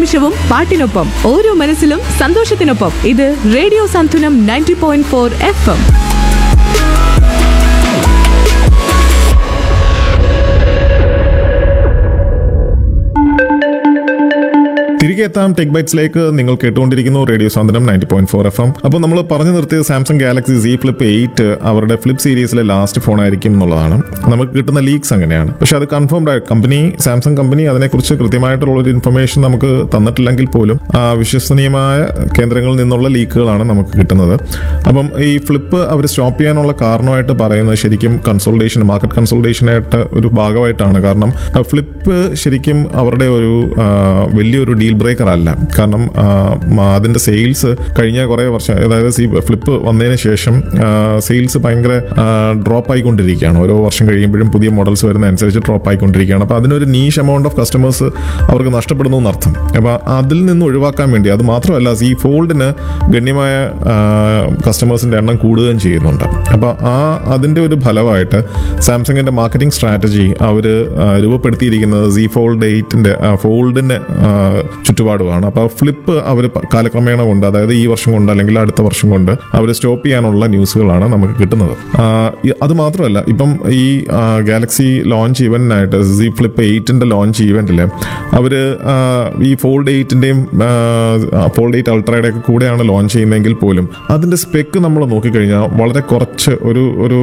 വിശേഷവും പാട്ടിനൊപ്പം ഓരോ മനസ്സിലും സന്തോഷത്തിനൊപ്പം ഇത് റേഡിയോ സന്തുലം ninety point four F M തിരികെ എത്താം ടെക് ബൈറ്റ്സിലേക്ക് നിങ്ങൾ കേട്ടുകൊണ്ടിരിക്കുന്നു radio Santhwanam ninety point four F M അപ്പോൾ നമ്മൾ പറഞ്ഞു നിർത്തിയത് Samsung Galaxy Z flip eight അവരുടെ ഫ്ലിപ്പ് സീരീസിലെ ലാസ്റ്റ് ഫോൺ ആയിരിക്കും എന്നുള്ളതാണ് നമുക്ക് കിട്ടുന്ന ലീക്സ് അങ്ങനെയാണ് പക്ഷെ അത് കൺഫേംഡ് ആയി കമ്പനി സാംസങ് കമ്പനി അതിനെക്കുറിച്ച് കൃത്യമായിട്ടുള്ള ഒരു ഇൻഫർമേഷൻ നമുക്ക് തന്നിട്ടില്ലെങ്കിൽ പോലും ആ, വിശ്വസനീയമായ കേന്ദ്രങ്ങളിൽ നിന്നുള്ള ലീക്കുകളാണ് നമുക്ക് കിട്ടുന്നത് അപ്പം ഈ ഫ്ലിപ്പ് അവർ സ്റ്റോപ്പ് ചെയ്യാനുള്ള കാരണമായിട്ട് പറയുന്നത് ശരിക്കും കൺസോൾട്ടേഷൻ മാർക്കറ്റ് കൺസോൾട്ടേഷനായിട്ട് ഒരു ഭാഗമായിട്ടാണ് കാരണം ഫ്ലിപ്പ് ശരിക്കും അവരുടെ ഒരു ആ, വലിയൊരു ഡീൽ ബ്രേക്കർ അല്ല കാരണം ആ, മ- അതിന്റെ സെയിൽസ് കഴിഞ്ഞ കുറേ വർഷം അതായത് ഈ ഫ്ലിപ്പ് വന്നതിന് ശേഷം സെയിൽസ് ഭയങ്കര ഡ്രോപ്പ് ആയിക്കൊണ്ടിരിക്കുകയാണ് ഓരോ വർഷം കഴിയുമ്പോഴും പുതിയ മോഡൽസ് വരുന്ന അനുസരിച്ച് ഡ്രോപ്പ് ആയിക്കൊണ്ടിരിക്കുകയാണ് അപ്പോൾ അതിനൊരു നീഷ് എമൗണ്ട് ഓഫ് കസ്റ്റമേഴ്സ് അവർക്ക് നഷ്ടപ്പെടുന്നു എന്നർത്ഥം അപ്പോൾ അതിൽ നിന്ന് ഒഴിവാക്കാൻ വേണ്ടി അത് മാത്രമല്ല ഈ ഫോൾഡിന് ഗണ്യമായ കസ്റ്റമേഴ്സിന്റെ എണ്ണം കൂടുകയും ചെയ്യുന്നുണ്ട് അപ്പോൾ ആ അതിന്റെ ഒരു ഫലമായിട്ട് സാംസങ്ങിന്റെ മാർക്കറ്റിംഗ് സ്ട്രാറ്റജി അവർ രൂപപ്പെടുത്തിയിരിക്കുന്നത് സി ഫോൾഡ് എയ്റ്റിന്റെ ഫോൾഡിന്റെ ചുറ്റുപാടുമാണ് അപ്പോൾ ഫ്ലിപ്പ് അവർ കാലക്രമേണ കൊണ്ട് അതായത് ഈ വർഷം കൊണ്ട് അല്ലെങ്കിൽ അടുത്ത വർഷം കൊണ്ട് അവർ സ്റ്റോപ്പ് ചെയ്യാനുള്ള ന്യൂസുകളാണ് നമുക്ക് കിട്ടുന്നത് ആ, ഈ- അത് മാത്രമല്ല ഇപ്പം ഈ ഗാലക്സി ലോഞ്ച് ഇവന്റിനായിട്ട് സി ഫ്ലിപ്പ് എയ്റ്റിന്റെ ലോഞ്ച് ഇവന്റിൽ അവർ ഈ ഫോൾഡ് എയ്റ്റിന്റെയും ഫോൾഡ് എയ്റ്റ് അൾട്രയുടെ ഒക്കെ കൂടെയാണ് ലോഞ്ച് ചെയ്യുന്നതെങ്കിൽ പോലും അതിന്റെ സ്പെക്ക് നമ്മൾ നോക്കിക്കഴിഞ്ഞാൽ വളരെ കുറച്ച് ഒരു ഒരു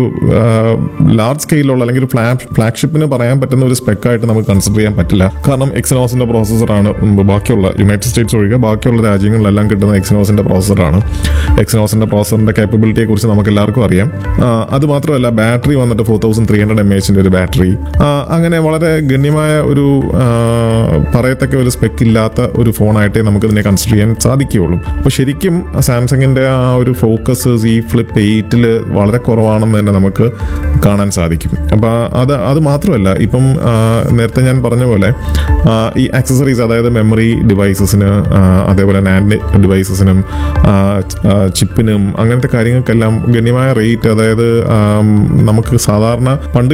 ലാർജ് സ്കെയിലുള്ള അല്ലെങ്കിൽ ഒരു ഫ്ലാഗ് ഫ്ലാഗ്ഷിപ്പിന് പറയാൻ പറ്റുന്ന ഒരു സ്പെക്കായിട്ട് നമുക്ക് കൺസിഡർ ചെയ്യാൻ പറ്റില്ല കാരണം എക്സനോസിന്റെ പ്രോസസ്സറാണ് ബാക്കിയുള്ള യുണൈറ്റഡ് സ്റ്റേറ്റ്സ് ഒഴികെ ബാക്കിയുള്ള രാജ്യങ്ങളിലെല്ലാം കിട്ടുന്ന എക്സനോസിന്റെ പ്രോസസ്സറാണ് എക്സനോസിന്റെ പ്രോസസറിന്റെ കേപ്പബിലിറ്റിയെ കുറിച്ച് നമുക്ക് എല്ലാവർക്കും അറിയാം ആ, അത് മാത്രമല്ല ബാറ്ററി വന്നിട്ട് four thousand three hundred M എച്ചിന്റെ ഒരു ബാറ്ററി അങ്ങനെ വളരെ ഗണ്യമായ ഒരു ആ, പറയത്തക്ക ഒരു സ്പെക്ക് ഇല്ലാത്ത ഒരു ഫോണായിട്ടേ നമുക്ക് ഇതിനെ കൺസിഡർ ചെയ്യാൻ സാധിക്കുകയുള്ളൂ അപ്പോൾ ശരിക്കും സാംസങ്ങിന്റെ ആ ഒരു ഫോക്കസ് ഈ ഫ്ലിപ്പ് എയ്റ്റിൽ വളരെ കുറവാണെന്ന് തന്നെ നമുക്ക് കാണാൻ സാധിക്കും അപ്പോൾ അത് അത് മാത്രമല്ല ഇപ്പം ആ, നേരത്തെ ഞാൻ പറഞ്ഞ പോലെ ആ, ഈ ആക്സസറീസ് അതായത് മെമ്മറി ഡിവൈസസിന് അതേപോലെ നാൻഡ് ഡിവൈസസിനും ചിപ്പിനും അങ്ങനത്തെ കാര്യങ്ങൾക്കെല്ലാം ഗണ്യമായ റേറ്റ് അതായത് ആം, നമുക്ക് സാധാരണ പണ്ട്